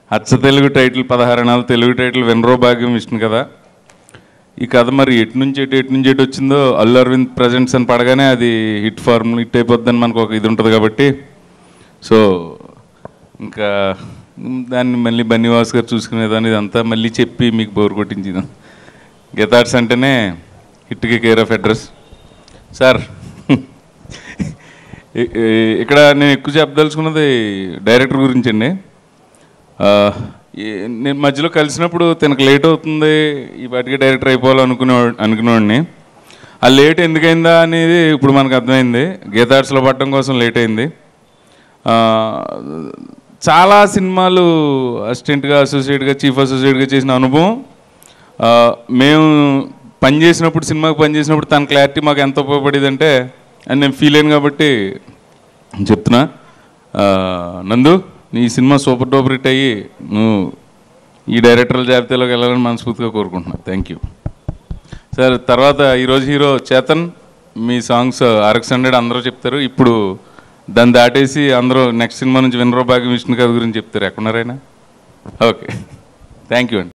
అచ్చ తెలుగు టైటిల్ పదహారు నాలుగు తెలుగు టైటిల్ వెనరో భాగ్యం విష్ణు కదా ఈ కథ మరి ఎటు నుంచి ఎటు ఎటు నుంచి ఎటు వచ్చిందో అల్లు అరవింద్ ప్రజెంట్స్ అని పడగానే అది హిట్ ఫార్మ్ హిట్ అయిపోద్దని మనకు ఒక ఇది ఉంటుంది కాబట్టి సో ఇంకా దాన్ని మళ్ళీ బన్నీవాస్ గారు చూసుకునేదాన్ని ఇదంతా మళ్ళీ చెప్పి మీకు బోర్ కొట్టించింది గెతార్స్ అంటేనే హిట్కి కేర్ ఆఫ్ అడ్రస్ సార్ ఇ- ఇ- ఇక్కడ నేను ఎక్కువ చెప్పదలుచుకున్నది డైరెక్టర్ గురించి అండి ఆ, ఈ- నేను మధ్యలో కలిసినప్పుడు తనకు లేట్ అవుతుంది ఈ పాటికి డైరెక్టర్ అయిపోవాలనుకునే అనుకునేవాడిని ఆ లేట్ ఎందుకైందా అనేది ఇప్పుడు మనకు అర్థమైంది గీతార్ట్స్లో పడడం కోసం లేట్ అయింది ఆ, చాలా సినిమాలు అసిస్టెంట్గా అసోసియేట్గా చీఫ్ అసోసియేట్గా చేసిన అనుభవం ఆ, మేము పనిచేసినప్పుడు సినిమాకి పనిచేసినప్పుడు తన క్లారిటీ మాకు ఎంత ఉపయోగపడేదంటే అని నేను ఫీల్ అయ్యాను కాబట్టి చెప్తున్నా ఆ, నందు నీ సినిమా సూపర్ డూపర్ హిట్ అయ్యి నువ్వు ఈ డైరెక్టర్ల జాబితాలోకి వెళ్ళాలని మనస్ఫూర్తిగా కోరుకుంటున్నా థ్యాంక్ యూ సార్ తర్వాత ఈరోజు హీరో చేతన్ మీ సాంగ్స్ ఆర్ఎక్స్ హండ్రెడ్ అందరూ చెప్తారు ఇప్పుడు దాన్ని దాటేసి అందరూ నెక్స్ట్ సినిమా నుంచి వినరో భాగ్యం విష్ణు గారి గురించి చెప్తారు ఎక్కడున్నారైనా ఓకే థ్యాంక్ యూ అండి